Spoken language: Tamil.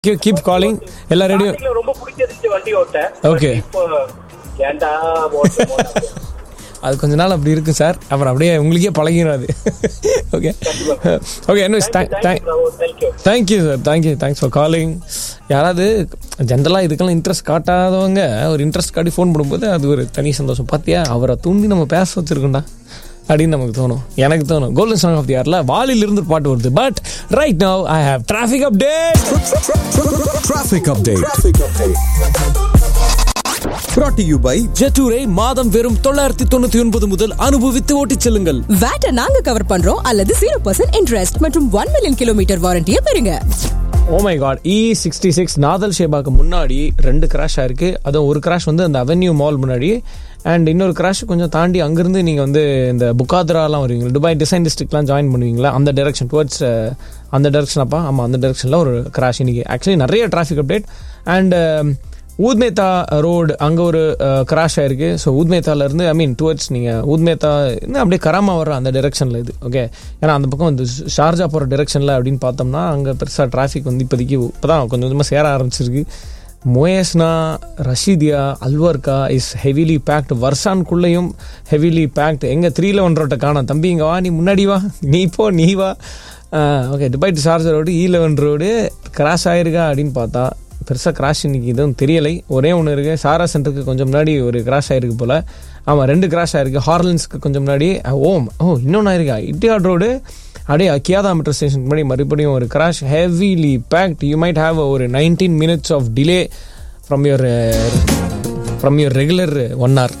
கீப் காலிங் எல்லா ரேடியோ ஸ்டார்டிங்ல ரொம்ப பிடிச்சிருந்துச்சு வண்டி ஓட்ட Okay. இப்போ ஏன்டா ஓட்டமோ அது கொஞ்ச நாள் அப்படி இருக்கு சார் அப்புறம் அப்படியே உங்களுக்கே பழகிடும் அது ஓகே ஓகே என்ன thank you thank you sir thank you thanks for calling யாராவது ஜென்ரலாக இதுக்கெல்லாம் இன்ட்ரெஸ்ட் காட்டாதவங்க ஒரு இன்ட்ரெஸ்ட் காட்டி ஃபோன் பண்ணும்போது அது ஒரு தனி சந்தோஷம் பார்த்தியா அவரை தூண்டி நம்ம பேச வச்சிருக்கோம்டா அப்படின்னு நமக்கு தோணும் எனக்கு தோணும் கோல்டன் சாங் ஆஃப் தி இயர்ல வாலில் இருந்து ஒரு பாட்டு வருது but right now I have traffic update Traffic update. Brought to you by ஜெட்டூரை மாதம் வெறும் தொள்ளாயிரத்தி தொண்ணூத்தி ஒன்பது முதல் அனுபவித்து ஓட்டிச் செல்லுங்கள் வேட்டை நாங்க கவர் பண்றோம் அல்லது ஜீரோ பர்சன்ட் இன்ட்ரெஸ்ட் மற்றும் ஒன் மில்லியன் கிலோமீட்டர் வாரண்டியை பெறுங்க oh my god E sixty six நாதல் ஷேபாக்கு முன்னாடி ரெண்டு கிராஷ் ஆயிருக்கு அதுவும் ஒரு கிராஷ் வந்து அந்த அவென்யூ மால் முன்னாடி அண்ட் இன்னொரு கிராஷ் கொஞ்சம் தாண்டி அங்கிருந்து நீங்கள் வந்து இந்த புக்காத்ராலாம் வருவீங்க துபாய் டிசைன் டிஸ்ட்ரிக்ட்லாம் ஜாயின் பண்ணுவீங்களா அந்த டெரெக்ஷன் டுவர்ட்ஸ் அந்த டெரெக்ஷன் அப்பா ஆமாம் அந்த டெரெக்ஷனில் ஒரு கிராஷ் இன்னைக்கு ஆக்சுவலி நிறைய traffic update and Oud Metha road அங்கே ஒரு கிராஷ் ஆயிருக்கு ஸோ ஊத்மேத்தாலேருந்து ஐ மீன் டுவர்ட்ஸ் நீங்கள் ஊத்மேத்தா இன்னும் அப்படியே கராமா வர அந்த டெரெக்ஷனில் இது ஓகே ஏன்னா அந்த பக்கம் வந்து ஷார்ஜா போகிற டெரெக்ஷனில் அப்படின்னு பார்த்தோம்னா அங்கே பெருசாக டிராஃபிக் வந்து இப்போதைக்கு இப்போ தான் கொஞ்சம் கொஞ்சமாக சேர ஆரம்பிச்சிருக்கு Muhaisnah Rashidiya Al Warqa is heavily packed வர்ஷான்குள்ளேயும் ஹெவிலி பேக்டு எங்கே த்ரீ லெவன் ரோட்டை காணோம் தம்பி இங்கே வா நீ முன்னாடி வா நீ போ நீ வா okay Dubai to Sharjah road E eleven road crash ஆயிருக்கா அப்படின்னு பார்த்தா பெருசாக கிராஷ் இன்னைக்கு எதுவும் தெரியலை ஒரே ஒன்று இருக்குது சாரா சென்டருக்கு கொஞ்சம் முன்னாடி ஒரு கிராஷ் ஆயிருக்கு போல் ஆமாம் ரெண்டு கிராஷ் ஆயிருக்கு ஹார்லன்ஸ்க்கு கொஞ்சம் முன்னாடி அஹ், ஓம் ஓ இன்னொன்று ஆயிருக்கா இட்டியாட் ரோடு அப்படியே அக்கியாதா மெட்ரோ ஸ்டேஷன் முன்னாடி மறுபடியும் ஒரு crash heavily packed you might have ஒரு nineteen minutes of delay from your from your regular one hour